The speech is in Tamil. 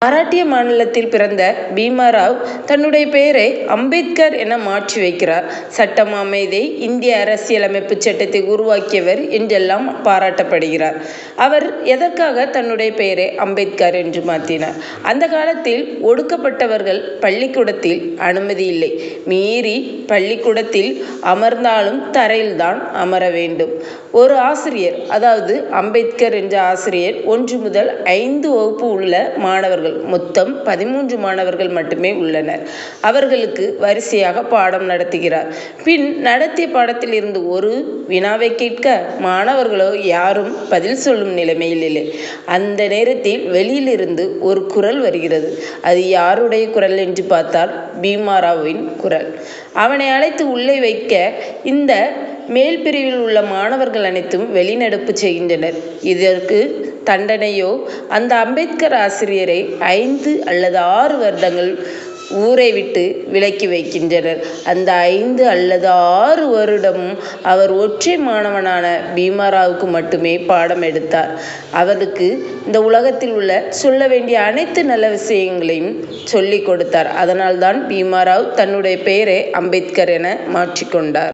மராட்டிய மாநிலத்தில் பிறந்த பீமாராவ் தன்னுடைய பெயரை அம்பேத்கர் என மாற்றி வைக்கிறார் சட்டம் அமைதி இந்திய அரசியலமைப்பு சட்டத்தை உருவாக்கியவர் என்றெல்லாம் பாராட்டப்படுகிறார் அவர் எதற்காக தன்னுடைய பெயரை அம்பேத்கர் என்று மாற்றினார் அந்த காலத்தில் ஒடுக்கப்பட்டவர்கள் பள்ளிக்கூடத்தில் அனுமதி இல்லை மீறி பள்ளிக்கூடத்தில் அமர்ந்தாலும் தரையில்தான் அமர வேண்டும் ஒரு ஆசிரியர் அதாவது அம்பேத்கர் என்ற ஆசிரியர் ஒன்று முதல் ஐந்து வகுப்பு உள்ள மாணவர்கள் மொத்தம் பதிமூன்று மாணவர்கள் மட்டுமே உள்ளனர் அவர்களுக்கு வரிசையாக பாடம் நடத்துகிறார் பின் நடத்திய பாடத்தில் இருந்து ஒரு வினாவை கேட்க மாணவர்களோ யாரும் பதில் சொல்லும் நிலைமையில் இல்லை அந்த நேரத்தில் வெளியிலிருந்து ஒரு குரல் வருகிறது அது யாருடைய குரல் என்று பார்த்தால் பீமாராவின் குரல் அவனை அழைத்து உள்ளே வைக்க இந்த மேல் பிரிவில் உள்ள மாணவர்கள் அனைத்தும் வெளிநடப்பு செய்கின்றனர் இதற்கு தண்டனையோ அந்த அம்பேத்கர் ஆசிரியரை ஐந்து அல்லது ஆறு வருடங்கள் ஊரை விட்டு விலக்கி வைக்கின்றனர் அந்த ஐந்து அல்லது ஆறு வருடமும் அவர் ஒற்றை மாணவனான பீமாராவுக்கு மட்டுமே பாடம் எடுத்தார் அவருக்கு இந்த உலகத்தில் உள்ள சொல்ல வேண்டிய அனைத்து நல்ல விஷயங்களையும் சொல்லிக் கொடுத்தார் அதனால்தான் பீமாராவ் தன்னுடைய பெயரை அம்பேத்கர் என மாற்றிக்கொண்டார்